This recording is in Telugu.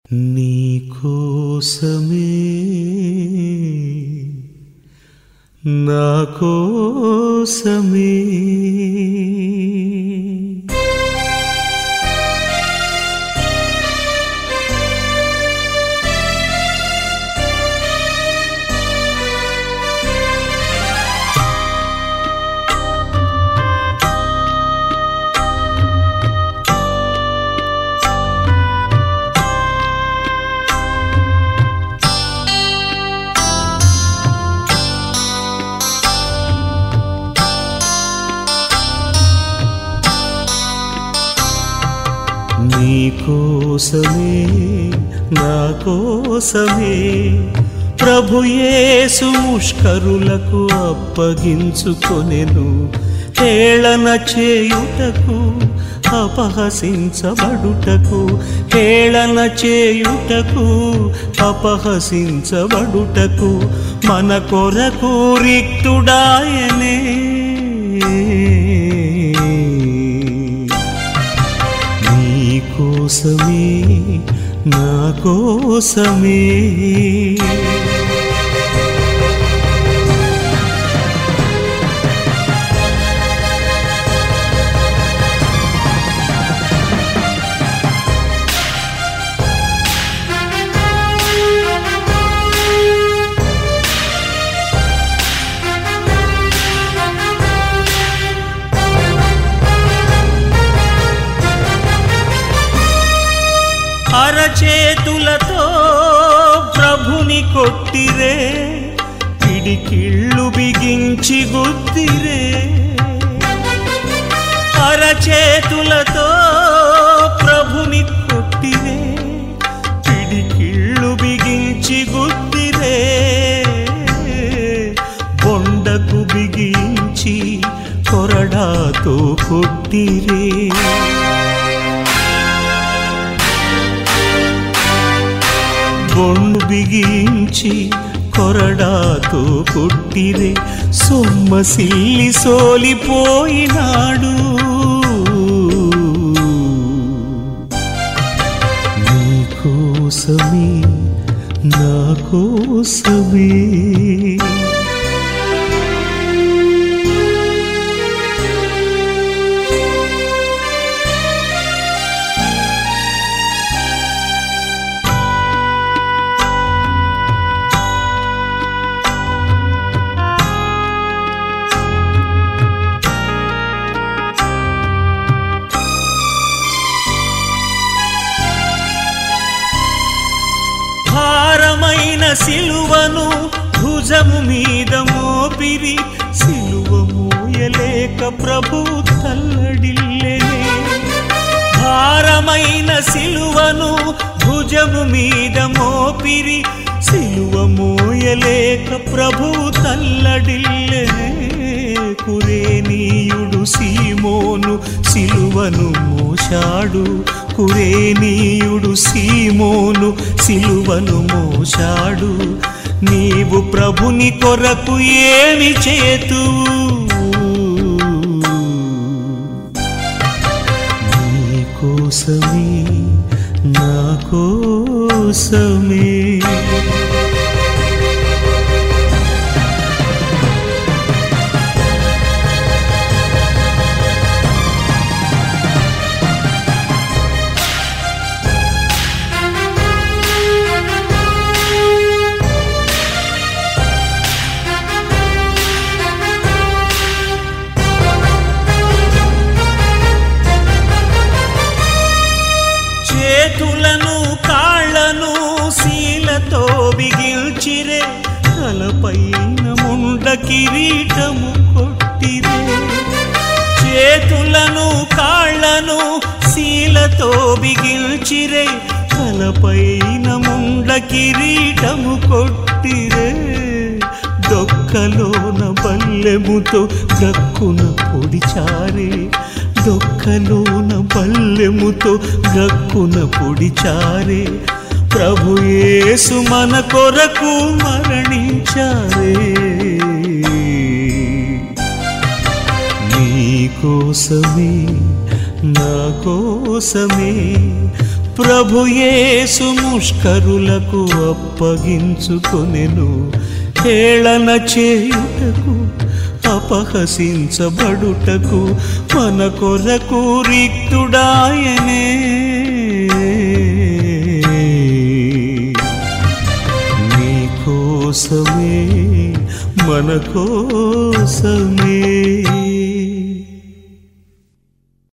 నీ కోసమే నా కోసమే నీ కోసమే నా కోసమే ప్రభుయేసు ముష్కరులకు అప్పగించుకొనెను హేళన చేయుటకు అపహసించబడుటకు హేళన చేయుటకు అపహసించబడుటకు మన కొరకు రిక్తుడాయనే నీ కోసమే నా కోసమే అరచేతులతో ప్రభుని కొట్టిరే పిడికిళ్ళు బిగించి గుద్దిరే అరచేతులతో ప్రభుని కొట్టిరే పిడికిళ్ళు బిగించి గుద్దిరే బొండకు బిగించి కొరడాతో కొట్టిరే బొండు బిగించి కొరడాతో కొట్టిరే సొమ్మసిల్లి సోలిపోయినాడు నీ కోసమే నా కోసమే భారమైన సిలువను భుజము మీద మోపిరి సిలువ మోయలేక ప్రభు తల్లడిల్లెనే భారమైన సిలువను భుజము మీద మోపిరి సిలువ మోయలేక ప్రభు తల్లడిల్లెనే కురేనీయుడు సీమోను సిలువను మోశాడు కురేనీయుడు సీమోను సిలువను మోశాడు నీవు ప్రభుని కొరకు ఏమి చేతు నీ కోసమే నా కోసమే చేతులను కాళ్ళను శీలతో బిగిల్చిరే తలపైన ముండ కిరీటము కొట్టిరే చేతులను కాళ్ళను శీలతో బిగిల్చిరే తలపైన ముండ కిరీటము కొట్టిరే డొక్కలోన బల్లెముతో గక్కున పొడిచారే డొక్కలోన బల్లెముతో గక్కున పొడిచారే ప్రభు యేసు మన కొరకు మరణించారే నీ కోసమే నా కోసమే ప్రభుయేసు ముష్కరులకు అప్పగించుకొనెను హేళన చేయుటకు అపహసించబడుటకు మన కొరకు రిక్తుడాయనే నీ కోసమే మన కోసమే